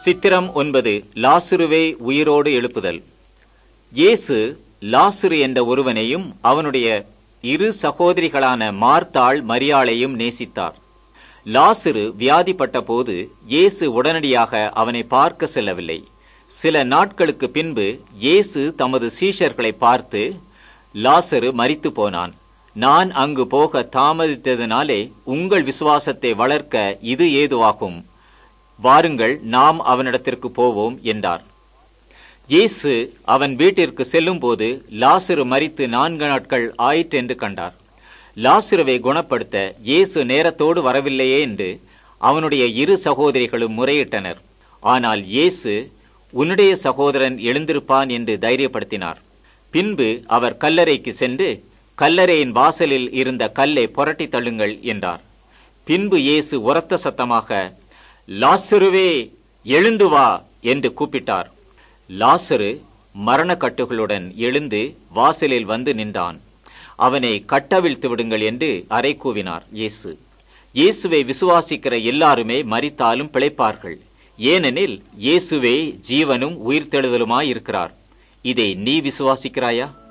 சித்திரம் ஒன்பது லாசுருவை உயிரோடு எழுப்புதல் இயேசு லாசுரு என்ற ஒருவனையும் அவனுடைய இரு சகோதரிகளான மார்த்தாள் மரியாளையும் நேசித்தார் லாசுரு வியாதிப்பட்ட போது இயேசு உடனடியாக அவனை பார்க்க செல்லவில்லை சில நாட்களுக்கு பின்பு இயேசு தமது சீஷர்களை பார்த்து லாசரு மரித்து போனான் நான் அங்கு போக தாமதித்ததினாலே உங்கள் விசுவாசத்தை வளர்க்க இது ஏதுவாகும் வாருங்கள் நாம் அவனிடத்திற்கு போவோம் என்றார் இயேசு அவன் வீட்டிற்கு செல்லும்போது லாசுரு மரித்து நான்கு நாட்கள் ஆயிற்றென்று கண்டார் லாசுருவை குணப்படுத்த இயேசு நேரத்தோடு வரவில்லையே என்று அவனுடைய இரு சகோதரிகளும் முறையிட்டனர் ஆனால் இயேசு உன்னுடைய சகோதரன் எழுந்திருப்பான் என்று தைரியப்படுத்தினார் பின்பு அவர் கல்லறைக்கு சென்று கல்லறையின் வாசலில் இருந்த கல்லை புரட்டி தள்ளுங்கள் என்றார் பின்பு இயேசு உரத்த சத்தமாக லாசுருவே எழுந்து வா என்று கூப்பிட்டார் லாசரு மரணக்கட்டுகளுடன் எழுந்து வாசலில் வந்து நின்றான் அவனை கட்டவிழ்த்து விடுங்கள் என்று அறை கூவினார் இயேசு இயேசுவை விசுவாசிக்கிற எல்லாருமே மரித்தாலும் பிழைப்பார்கள் ஏனெனில் இயேசுவே ஜீவனும் உயிர்த்தெழுதலுமாயிருக்கிறார் இதை நீ விசுவாசிக்கிறாயா